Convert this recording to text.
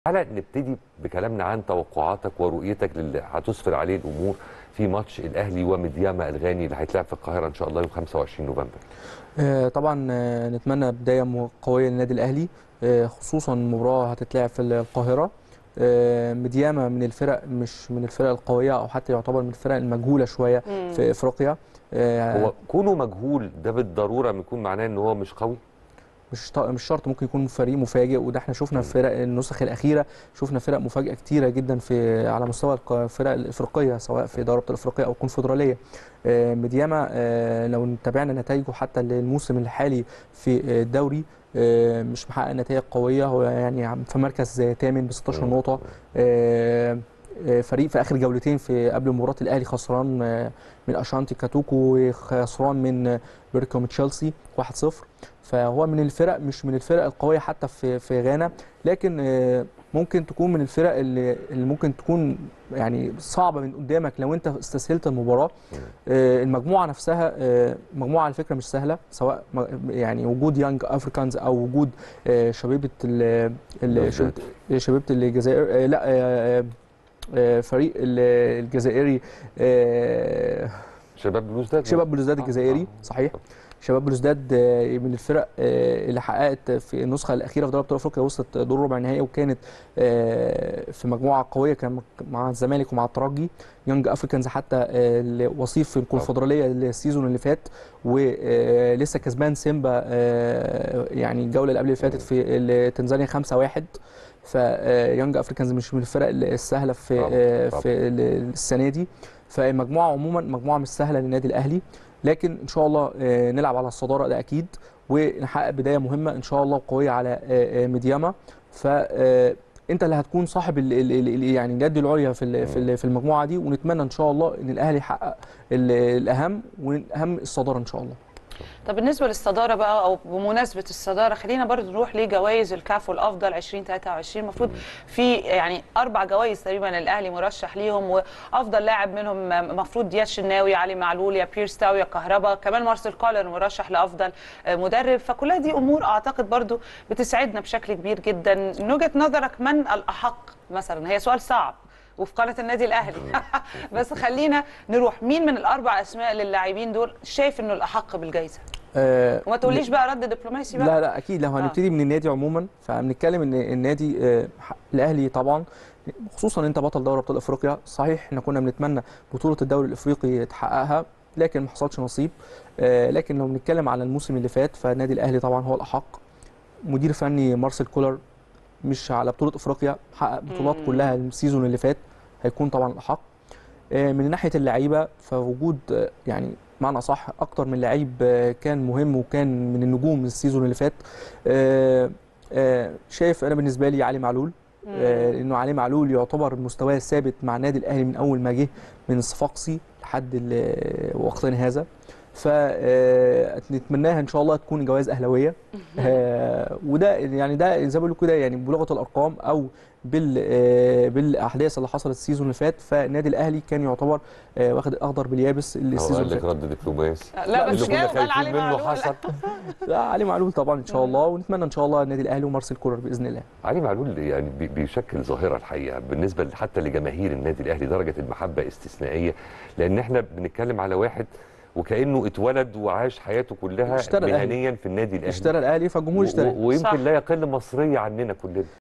تعالى نبتدي بكلامنا عن توقعاتك ورؤيتك للي هتسفر عليه الامور في ماتش الاهلي ومدياما الغاني اللي هيتلعب في القاهره ان شاء الله يوم 25 نوفمبر. آه، طبعا آه، نتمنى بدايه م- قويه للنادي الاهلي آه، خصوصا مباراه هتتلعب في القاهره آه، مدياما من الفرق مش من الفرق القويه او حتى يعتبر من الفرق المجهوله شويه مم. في افريقيا آه، هو كونه مجهول ده بالضروره بيكون معناه ان هو مش قوي؟ مش ط- مش شرط ممكن يكون فريق مفاجئ وده احنا شفنا في فرق النسخ الاخيره شفنا فرق مفاجئه كتيره جدا في على مستوى الق- الفرق الافريقيه سواء في دوري ابطال افريقيا او الكونفدراليه آه، مدياما آه، لو تابعنا نتائجه حتى الموسم الحالي في آه، الدوري آه، مش محقق نتائج قويه هو يعني عم- في مركز آه، ثامن ب 16 نقطه آه، آه، فريق في اخر جولتين في قبل مباراه الاهلي خسران آه، من اشانتي كاتوكو وخسران من آه، بيركوم تشيلسي 1-0 فهو من الفرق مش من الفرق القويه حتى في في غانا لكن آه، ممكن تكون من الفرق اللي, اللي ممكن تكون يعني صعبه من قدامك لو انت استسهلت المباراه آه، المجموعه نفسها آه، مجموعه على فكره مش سهله سواء م- يعني وجود يانج افريكانز او وجود آه، شبيبه ال- ال- بلوزداد. شبيبة- شبيبه الجزائر آه، لا آه، آه، فريق ال- الجزائري آه، شباب بلوزداد شباب بلوزداد آه، الجزائري آه. صحيح شباب بلوزداد آه، من الفرق آه، اللي حققت في النسخه الاخيره في دوري ابطال افريقيا وصلت دور ربع النهائي وكانت آه، في مجموعه قويه كان مع الزمالك ومع الترجي يونج افريكانز حتى آه، اللي وصيف في الكونفدراليه السيزون اللي فات ولسه كسبان سيمبا آه، يعني الجوله اللي قبل اللي فاتت في تنزانيا 5-1 فيونج افريكانز مش من الفرق السهله في طبعاً، آه، طبعاً. في السنه دي فالمجموعه عموما مجموعه مش سهله للنادي الاهلي لكن ان شاء الله آه، نلعب على الصداره ده اكيد ونحقق بدايه مهمه ان شاء الله وقويه على آه، آه، ميدياما ف آه، انت اللي هتكون صاحب ال ال ال يعني اليد العليا في ال- في ال- في المجموعه دي ونتمنى ان شاء الله ان الاهلي يحقق ال- الاهم والاهم الصداره ان شاء الله طب بالنسبه للصداره بقى او بمناسبه الصداره خلينا برضو نروح لجوائز الكاف والافضل 2023 المفروض في يعني اربع جوائز تقريبا الاهلي مرشح ليهم وافضل لاعب منهم المفروض دياز شناوي علي معلول يا بيرس تاو يا كهربا كمان مارسيل كولر مرشح لافضل مدرب فكلها دي امور اعتقد برضو بتسعدنا بشكل كبير جدا من وجهه نظرك من الاحق مثلا هي سؤال صعب وفي قناه النادي الاهلي بس خلينا نروح مين من الاربع اسماء للاعبين دول شايف انه الاحق بالجائزه آه، وما تقوليش بقى رد دبلوماسي بقى لا لا اكيد لو هنبتدي من النادي عموما فبنتكلم ان النادي آه، ح- الاهلي طبعا خصوصا انت بطل دوري ابطال افريقيا صحيح احنا كنا بنتمنى بطوله الدوري الافريقي تحققها لكن ما حصلش نصيب آه، لكن لو بنتكلم على الموسم اللي فات فالنادي الاهلي طبعا هو الاحق مدير فني مارسيل كولر مش على بطوله افريقيا حقق بطولات مم. كلها السيزون اللي فات هيكون طبعا الاحق آه، من ناحيه اللعيبه فوجود آه، يعني معنى صح اكتر من لعيب آه، كان مهم وكان من النجوم السيزون اللي فات آه، آه، شايف انا بالنسبه لي علي معلول آه، انه علي معلول يعتبر مستواه ثابت مع النادي الاهلي من اول ما جه من الصفاقسي لحد ال- وقتنا هذا فنتمناها ان شاء الله تكون جوائز اهلاويه آه، وده يعني ده زي ما بيقولوا كده يعني بلغه الارقام او بال آه، بالاحداث اللي حصلت السيزون اللي فات فالنادي الاهلي كان يعتبر آه، واخد الاخضر باليابس هو السيزون قال اللي لك فات رد دبلوماسي لا اللي بس كنا جاوب قال علي خايفين منه معلول حصل لا علي معلول طبعا ان شاء الله ونتمنى ان شاء الله النادي الاهلي ومارسيل كولر باذن الله علي معلول يعني بي- بيشكل ظاهره الحقيقه بالنسبه حتى لجماهير النادي الاهلي درجه المحبه استثنائيه لان احنا بنتكلم على واحد وكانه اتولد وعاش حياته كلها اشترى الأهلي. مهنيا في النادي الاهلي اشترى الاهلي فالجمهور و- اشترى و- ويمكن صح. لا يقل مصريه عننا كلنا